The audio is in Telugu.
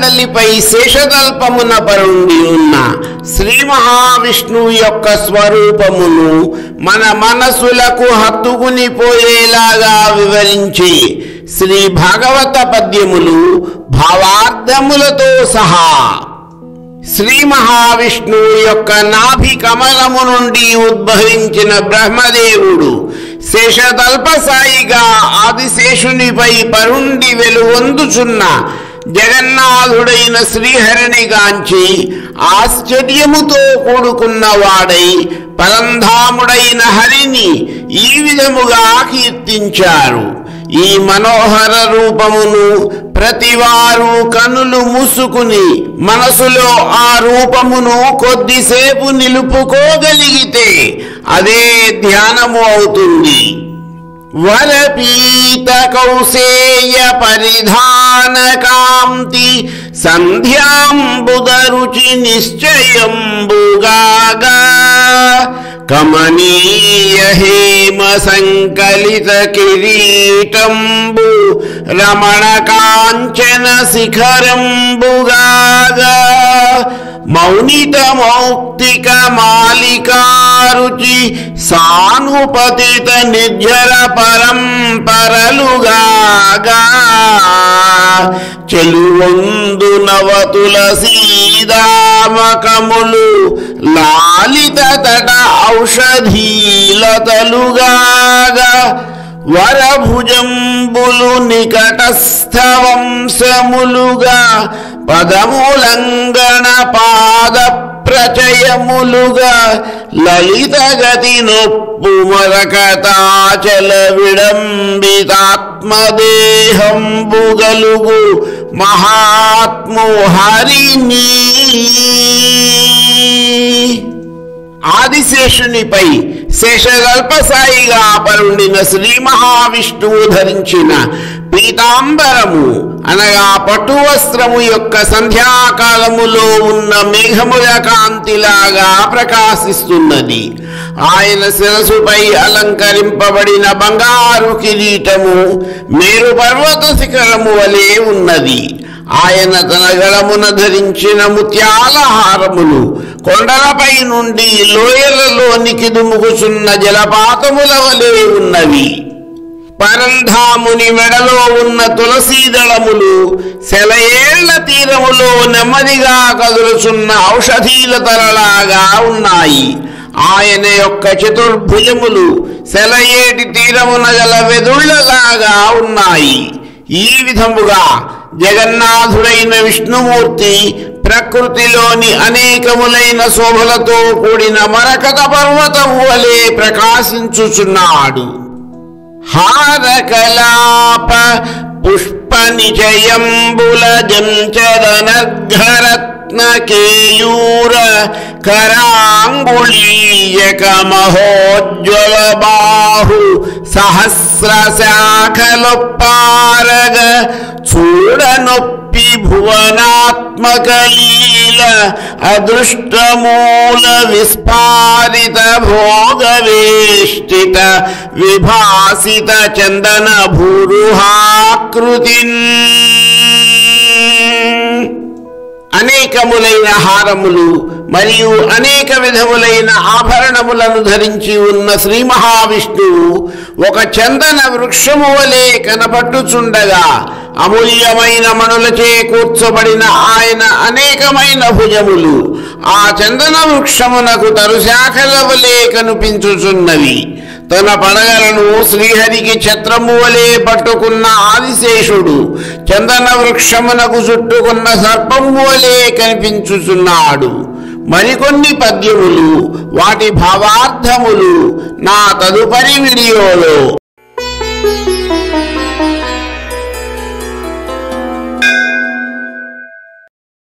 కడలిపై శేషదల్పమున పరుండి ఉన్న శ్రీ మహావిష్ణువు యొక్క స్వరూపమును మన మనసులకు హత్తుకుని పోయేలాగా వివరించి శ్రీ భాగవత పద్యములు భావార్థములతో సహా శ్రీ మహావిష్ణువు యొక్క నాభి కమలము నుండి ఉద్భవించిన బ్రహ్మదేవుడు శేషదల్పసాయిగా ఆదిశేషునిపై పరుండి వెలువొందుచున్న జగన్నాథుడైన శ్రీహరిని గాంచి ఆశ్చర్యముతో కూడుకున్న వాడై పరంధాముడైన హరిని ఈ విధముగా కీర్తించారు ఈ మనోహర రూపమును ప్రతివారు కనులు మూసుకుని మనసులో ఆ రూపమును కొద్దిసేపు నిలుపుకోగలిగితే అదే ధ్యానము అవుతుంది వరపీత కౌసేయ పరిధాన కాంతి సంధ్యాంబుద రుచి నిశ్చయంబుగాగా కమనీయ హేమ సంకలిత కిరీటంబు రమణ కాంచన శిఖరంబుగాగా మౌనిత మౌక్తిక మాలికారుచి సానుపతిత నిర్జర పరంపరలుగాగా చెలువొందు నవతుల సీదామకములు లాలిత తట ఔషధీలతలుగాగా వరభుజంబులు నికటస్థవంశములుగా పదములంగణ పాద ప్రచయములుగా లలిత గతి నొప్పు మరకతాచల విడంబితాత్మదేహంబుగలుగు మహాత్ము హరిని ఆదిశేషునిపై శేషగల్పసాయిగా పరుండిన శ్రీ మహావిష్ణువు ధరించిన పీతాంబరము అనగా పట్టు వస్త్రము యొక్క సంధ్యాకాలములో ఉన్న మేఘముల కాంతిలాగా ప్రకాశిస్తున్నది ఆయన శిరసుపై అలంకరింపబడిన బంగారు కిరీటము మేరు పర్వత శిఖరము వలె ఉన్నది ఆయన తన గళమున ధరించిన ముత్యాల హారములు కొండలపై నుండి లోయలలోనికి దుముకుచున్న జలపాతముల వలె ఉన్నవి పరంధాముని మెడలో ఉన్న తులసీదళములు సెలయేళ్ల తీరములో నెమ్మదిగా కదులుచున్న ఔషధీలతలలాగా ఉన్నాయి ఆయన యొక్క చతుర్భుజములు సెలయేటి తీరమున గల వెదుళ్లలాగా ఉన్నాయి ఈ విధముగా జగన్నాథుడైన విష్ణుమూర్తి ప్రకృతిలోని అనేకములైన శోభలతో కూడిన మరకత పర్వతము వలె ప్రకాశించుచున్నాడు హారకలాప పుష్ప నిజయంబుల జంచదనఘరత్న కేయూర కరాంగుళీయక మహోజ్వల బాహు సహస్ర శాఖలొప్పారగ చూడనొప్పి భువనాత్మక లీల అదృష్టమూల విస్ఫారిత భోగవేష్టిత విభాసిత చందన భూరుహాకృతిన్ అనేకములైన హారములు మరియు అనేక విధములైన ఆభరణములను ధరించి ఉన్న శ్రీ మహావిష్ణువు ఒక చందన వృక్షము వలె కనపట్టుచుండగా అమూల్యమైన మణులచే కూర్చోబడిన ఆయన అనేకమైన భుజములు ఆ చందన వృక్షమునకు తరుశాఖల వలె కనిపించుచున్నవి తన పడగలను శ్రీహరికి ఛత్రము వలె పట్టుకున్న ఆదిశేషుడు చందన వృక్షమునకు చుట్టుకున్న సర్పము వలె కనిపించుచున్నాడు మరికొన్ని పద్యములు వాటి భావార్థములు నా తదుపరి వీడియోలో